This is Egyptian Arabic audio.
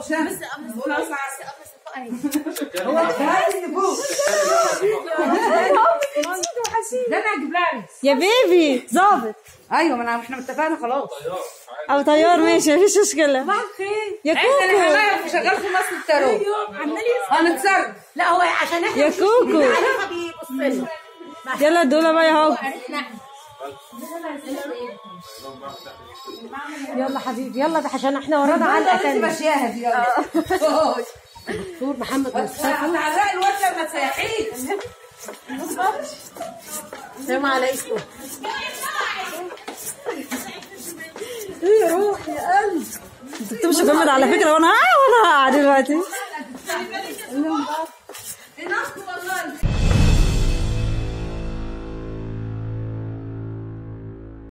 وشاهد هو ده انا هجيب لها يا بيبي ظابط ايوه ما انا احنا اتفقنا خلاص او طيار ماشي مفيش مشكله خير يا احنا كوكو اللي شغال في مصر التارو هنتصرف لا هو عشان احنا يا كوكو عارفه بيبص لنا يلا دول بقى يا هوب يلا حبيبي يلا ده عشان احنا ورانا علقه انت تانية مشيها دي يلا دكتور محمد مصطفى هنعلق الواد لما تسيحيك سلام على اسمه ايه يا روح يا قلب انت بتمشي جامد على فكره وانا اه وانا قاعد دلوقتي